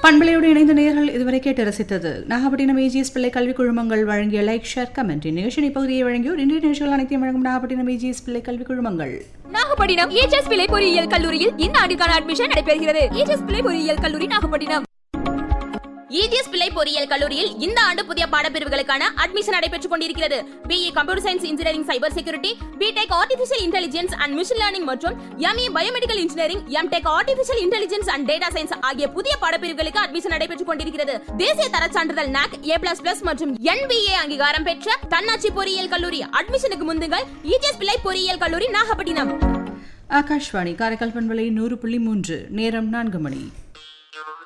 பண்பலையோடு இணைந்த நேர்கள் இதுவரை கேட்டு ரசித்தது நாகப்பட்டினம் ஏஜிஎஸ் பிள்ளை கல்விக் குழுமங்கள் வழங்கிய லைக் ஷேர் கமெண்ட் நிகழ்ச்சி பகுதியை வழங்கியோர் இன்றைய நிகழ்ச்சிகள் அனைத்தையும் வழங்கும் நாகப்பட்டினம் ஏஜிஎஸ் பிள்ளை கல்விக் குழுமங்கள் நாகப்பட்டினம் ஏஜஸ் பிள்ளை பொறியியல் கல்லூரியில் இந்த ஆண்டுக்கான அட்மிஷன் நடைபெறுகிறது ஏஜஸ் பிள்ளை பொறியியல் கல்லூரி நாகப்பட்டினம் இஜிஎஸ் பிள்ளை பொறியியல் கல்லூரியில் இந்த ஆண்டு புதிய பாடப்பிரிவுகளுக்கான அட்மிஷன் நடைபெற்றுக் கொண்டிருக்கிறது BE computer science engineering cyber security BTech artificial intelligence and machine learning மற்றும் ME biomedical engineering MTech artificial intelligence and data science ஆகிய புதிய பாடப்பிரிவுகளுக்கு அட்மிஷன் நடைபெற்றுக் கொண்டிருக்கிறது தேசிய தர சான்றிதழ் நாக் ஏ பிளஸ் பிளஸ் மற்றும் என்பிஏ அங்கீகாரம் பெற்ற தன்னாட்சி பொறியியல் கல்லூரி அட்மிஷனுக்கு முந்துங்கள் இஜிஎஸ் பிள்ளை பொறியியல் கல்லூரி நாகப்பட்டினம் ஆகாஷ்வாணி காரைக்கால் பண்பலை நூறு புள்ளி மூன்று நேரம் நான்கு மணி